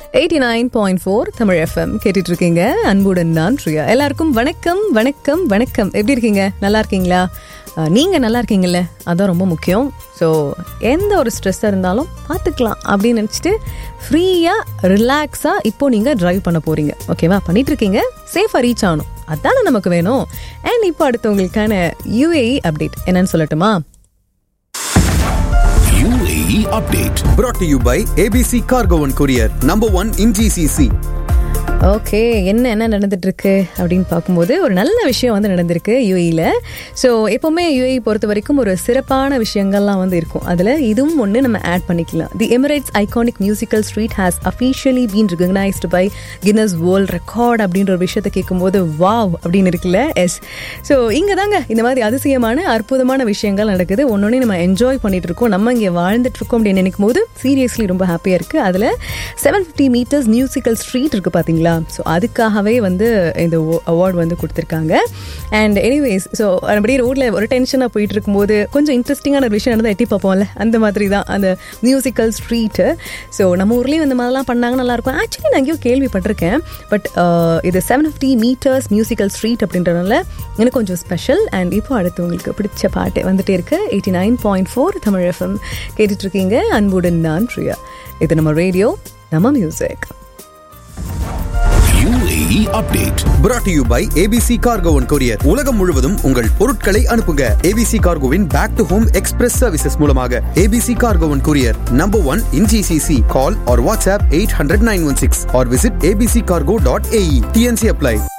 Eighty nine point four Tamil FM கேட்டுட்டு இருக்கீங்க அன்புடன் நான் பிரியா எல்லாருக்கும் வணக்கம் வணக்கம் வணக்கம் எப்படி இருக்கீங்க நல்லா இருக்கீங்களா அஹ், நீங்க நல்லா இருக்கீங்கல்ல அதான் ரொம்ப முக்கியம் ஸோ எந்த ஒரு ஸ்ட்ரெஸ்ஸாக இருந்தாலும் பார்த்துக்கலாம் அப்படின்னு நினச்சிட்டு ஃப்ரீயாக ரிலாக்ஸாக இப்போ நீங்கள் டிரைவ் பண்ண போறீங்க ஓகேவா பண்ணிட்டு இருக்கீங்க சேஃபாக ரீச் ஆகணும் அதானே நமக்கு வேணும் அண்ட் இப்போ அடுத்தவங்களுக்கான யூஏஇ அப்டேட் என்னன்னு சொல்லட்டுமா UAE update. brought to you by ABC Cargo and Courier, number one in GCC. Okay என்ன என்ன நடந்துட்டு இருக்கு அப்படின்னு பார்க்கும்போது ஒரு நல்ல விஷயம் வந்து நடந்திருக்கு யூஏயில் ஸோ எப்போவுமே யூஏஇ பொறுத்த வரைக்கும் ஒரு சிறப்பான விஷயங்கள்லாம் வந்து இருக்கும் அதில் இதுவும் ஒன்று நம்ம ஆட் பண்ணிக்கலாம் the Emirates iconic musical street has officially been recognised by Guinness world record அப்படின்ற ஒரு விஷயத்தை கேட்கும்போது வாவ் அப்படின்னு இருக்குல்ல எஸ் ஸோ இங்கே தாங்க இந்த மாதிரி அதிசயமான அற்புதமான விஷயங்கள் நடக்குது ஒன்னொன்னே நம்ம என்ஜாய் பண்ணிட்டு இருக்கோம் நம்ம இங்கே வாழ்ந்துட்டு இருக்கோம் அப்படின்னு நினைக்கும் போது சீரியஸ்லி ரொம்ப ஹாப்பியாக இருக்குது அதில் seven fifty metres musical street இருக்குது பார்த்தீங்களா ஸோ அதுக்காகவே வந்து இந்த அவார்டு வந்து கொடுத்துருக்காங்க அண்ட் எனிவேஸ் ஸோ அப்படியே ரோட்டில் ஒரு டென்ஷனாக போயிட்டு இருக்கும்போது கொஞ்சம் இன்ட்ரெஸ்டிங்கான ஒரு விஷயம் நடந்தால் எட்டி பார்ப்போம்ல அந்த மாதிரி தான் அந்த மியூசிக்கல் ஸ்ட்ரீட்டு ஸோ நம்ம ஊர்லேயும் இந்த மாதிரிலாம் பண்ணாங்க நல்லாயிருக்கும் ஆக்சுவலி நான் எங்கேயோ கேள்விப்பட்டிருக்கேன் பட் இது seven fifty metres musical street அப்படின்றதுனால எனக்கு கொஞ்சம் ஸ்பெஷல் அண்ட் இப்போ அடுத்து உங்களுக்கு பிடிச்ச பாட்டு வந்துட்டே இருக்கு eighty nine point four Tamil FM கேட்டுட்ருக்கீங்க அன்புடன் நான் பிரியா இது நம்ம ரேடியோ நம்ம music UAE update. brought to you by ABC Cargo and Courier. உலகம் முழுவதும் உங்கள் பொருட்களை அனுப்புங்க ABC Cargoவின் back to home express services மூலமாக ABC Cargo and Courier, number one in GCC. Call or WhatsApp 800 916 or visit abccargo.ae. TNC apply.